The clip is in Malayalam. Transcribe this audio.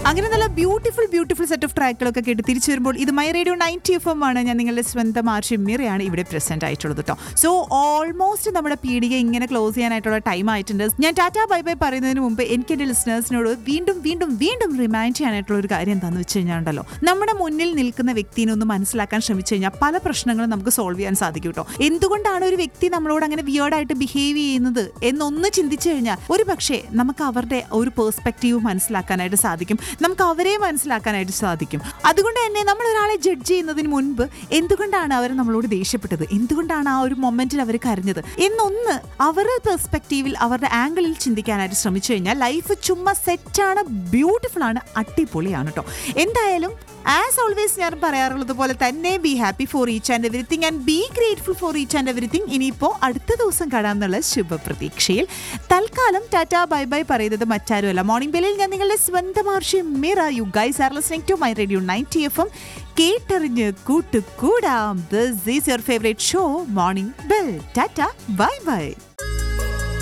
അങ്ങനെ നല്ല ബ്യൂട്ടിഫുൾ ബ്യൂട്ടിഫുൾ സെറ്റ് ഓഫ് ട്രാക്കുകളൊക്കെ കേട്ട് തിരിച്ചു വരുമ്പോൾ ഇത് my radio ninety F M ആണ് ഞാൻ നിങ്ങളുടെ സ്വന്തം ആർഷി മിറയാണ് ഇവിടെ പ്രസന്റ് ആയിട്ടുള്ളത് കേട്ടോ സോ ഓൾമോസ്റ്റ് നമ്മുടെ പീടിക ഇങ്ങനെ ക്ലോസ് ചെയ്യാനായിട്ടുള്ള ടൈം ആയിട്ടുണ്ട് ഞാൻ ടാറ്റാ ബൈ ബൈ പറയുന്നതിന് മുമ്പ് എനിക്ക് എൻ്റെ ലിസണേഴ്സിനോട് വീണ്ടും വീണ്ടും വീണ്ടും റിമൈൻഡ് ചെയ്യാനായിട്ടുള്ള ഒരു കാര്യം എന്താണെന്ന് വെച്ച് കഴിഞ്ഞാൽ ഉണ്ടല്ലോ നമ്മുടെ മുന്നിൽ നിൽക്കുന്ന വ്യക്തിനെ ഒന്ന് മനസ്സിലാക്കാൻ ശ്രമിച്ചു കഴിഞ്ഞാൽ പല പ്രശ്നങ്ങളും നമുക്ക് സോൾവ് ചെയ്യാൻ സാധിക്കും കേട്ടോ എന്തുകൊണ്ടാണ് ഒരു വ്യക്തി നമ്മളോട് അങ്ങനെ വിയേർഡായിട്ട് ബിഹേവ് ചെയ്യുന്നത് എന്നൊന്ന് ചിന്തിച്ചു കഴിഞ്ഞാൽ ഒരു പക്ഷേ നമുക്ക് അവരുടെ ഒരു പേഴ്സ്പെക്റ്റീവ് മനസ്സിലാക്കാനായിട്ട് സാധിക്കും നമുക്ക് അവരെ മനസ്സിലാക്കാനായിട്ട് സാധിക്കും അതുകൊണ്ട് തന്നെ നമ്മൾ ഒരാളെ ജഡ്ജ് ചെയ്യുന്നതിന് മുൻപ് എന്തുകൊണ്ടാണ് അവർ നമ്മളോട് ദേഷ്യപ്പെട്ടത് എന്തുകൊണ്ടാണ് ആ ഒരു മൊമെന്റിൽ അവർ കരഞ്ഞത് എന്നൊന്ന് അവരുടെ പെർസ്പെക്റ്റീവിൽ അവരുടെ ആംഗിളിൽ ചിന്തിക്കാനായിട്ട് ശ്രമിച്ചു കഴിഞ്ഞാൽ ലൈഫ് ചുമ്മാ സെറ്റാണ് ബ്യൂട്ടിഫുൾ ആണ് അടിപൊളിയാണ് കേട്ടോ എന്തായാലും ആസ് ഓൾവേസ് ഞാൻ പറയാറുള്ളത് പോലെ തന്നെ be happy for each and everything and be grateful for each and everything ഇനിയിപ്പോൾ അടുത്ത ദിവസം കാണാമെന്നുള്ള ശുഭപ്രതീക്ഷയിൽ തൽക്കാലം ടാറ്റ ബൈ ബൈ പറയുന്നത് മറ്റാരുമല്ല മോർണിംഗ് ബെല്ലിൽ ഞാൻ നിങ്ങളുടെ സ്വന്തം ആർഷ്യം മിറ you guys are listening to my radio ninety F M കേട്ടറിഞ്ഞ് കൂട്ടുകൂടാം this is your favourite show morning bell tata bye by